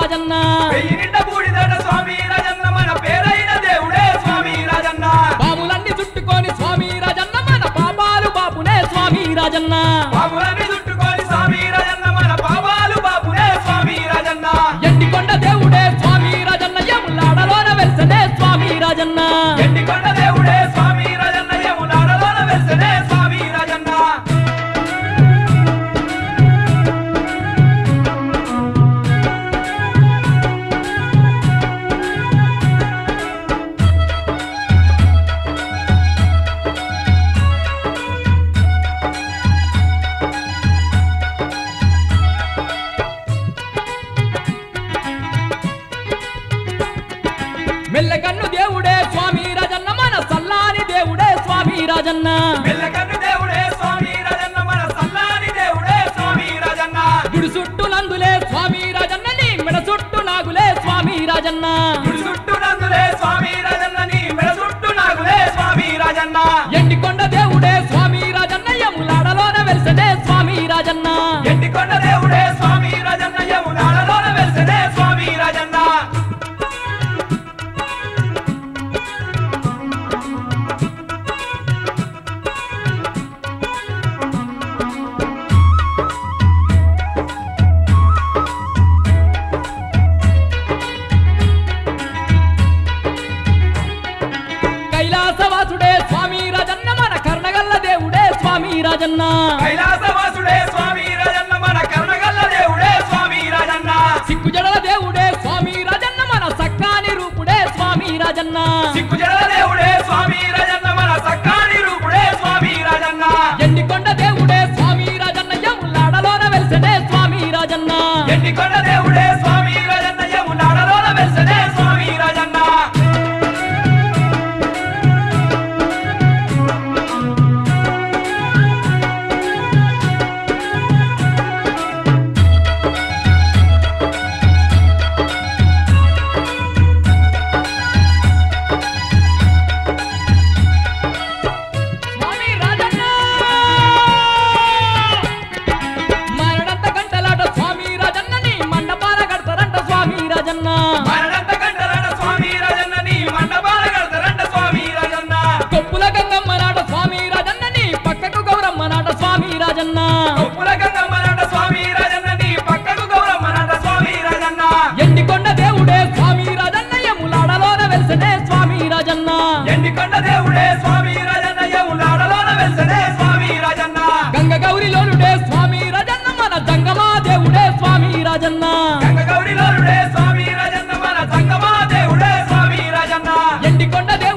రాజన్న వెయ్యి నిండా బూడిదట స్వామి రాజన్న మన పేరైన దేవుడే స్వామి రాజన్న బాబులన్నీ చుట్టుకొని స్వామి రాజన్న మన పాపాలు బాపునే స్వామి రాజన్న బాబులని చుట్టుకొని స్వామి రాజన్న మన పాపాలు బాపునే స్వామి రాజన్న ఎండికొండ దేవుడే స్వామి రాజన్న యములాడలోన వెల్సనే స్వామి రాజన్న ఎండికొండ దేవుడే స్వామి రాజన్న యమునాడలోన వెలిసనే స్వామి రాజన్న మెల్లకన్ను దేవుడే స్వామి రాజన్న మన సల్లాని దేవుడే స్వామి రాజన్న మెల్లకన్ను దేవుడే స్వామి రాజన్న మన సల్లాని దేవుడే స్వామి రాజన్న గుడి చుట్టూ నందులే స్వామి రాజన్న నీ మెడ చుట్టూ నాగులే స్వామి రాజన్న గుడి చుట్టూ నందులే స్వామి రాజన్న నీ మెడ చుట్టూ నాగులే స్వామి రాజన్న ఎండికొండ దేవుడే స్వామి రాజన్న యములాడలోన వెల్సనే స్వామి రాజన్న ఎండికొండ దేవుడే స్వామి రాజన్న యమునాడలోన వెలిసనే స్వామి రాజన్న కైలాసవాసుడే స్వామి రాజన్న మన కర్ణగల్ల దేవుడే స్వామి రాజన్న కైలాసవాసుడే స్వామి రాజన్న మన కర్ణగల్ల దేవుడే స్వామి రాజన్న సిగ్గుజడల దేవుడే స్వామి రాజన్న మన సక్కాని రూపుడే స్వామి రాజన్న సిగ్గుజల దేవుడే స్వామి రాజన్న మన సక్కాని రూపుడే స్వామి రాజన్న ఎండికొండ దేవుడే స్వామి రాజన్న యములాడలోన వెల్సనే స్వామి రాజన్న ఎండికొండ దేవుడే స్వామి రాజన్న యమునాడలోన వెలిసనే స్వామి రాజన్న స్వామి రాజన్న మరణంత గంటలాట స్వామి రాజన్న నీ మండపాల కడతారంట స్వామి రాజన్న మరణంత గంటలట స్వామి రాజన్న నీ మండపాల కడతారంట స్వామి రాజన్న కొప్పుల గంగమ్మ నాట స్వామి రాజన్న నీ పక్కకు గౌరమ్మ నాట స్వామి రాజన్న కొప్పుల గంగమ్మ నాట స్వామి రాజన్న నీ పక్కకు గౌరమ్మ నాట స్వామి రాజన్న ఎండికొండ దేవుడే స్వామి రాజన్న యములాడలోన వెల్సనే స్వామి రాజన్న ఎండికొండ దేవుడే స్వామి రాజన్న యమునాడలోన వెలిసనే స్వామి రాజన్న గంగ గౌరిలోనుడే స్వామి రాజన్న మన జంగమా దేవుడే స్వామి రాజన్న గంగ గౌరిలోనుడే స్వామి రాజన్న మన సంగమా దేవుడే స్వామి రాజన్న ఎండికొండ